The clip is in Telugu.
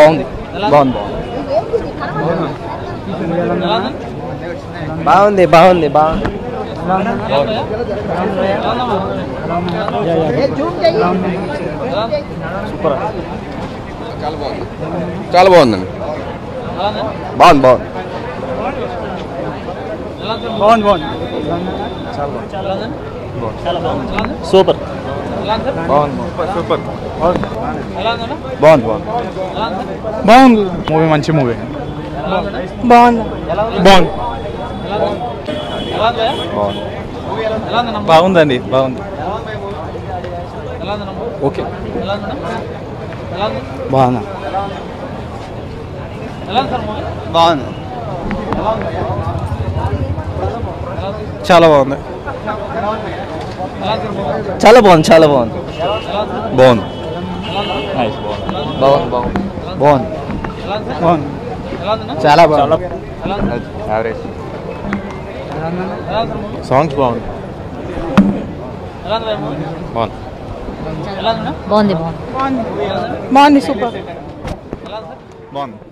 బాగుంది బాగుంది బాగుంది బాగుంది బాగుంది చాలా బాగుందండి బాగుంది బాగుంది బాగుంది బాగుంది సూపర్ బాగుంది సూపర్ బాగుంది బాగుంది బాగుంది మూవీ మంచి మూవీ బాగుంది బాగుంది బాగుందండి బాగుంది ఓకే బాగుంది బాగుంది చాలా బాగుంది చాలా బాగుంది చాలా బాగుంది బాగుంది బాగుంది బాగుంది బాగుంది బాగుంది చాలా బాగుంది యావరేజ్ సాంగ్స్ బాగుంది బాగుంది బాగుంది బాగుంది బాగుంది సూపర్ బాగుంది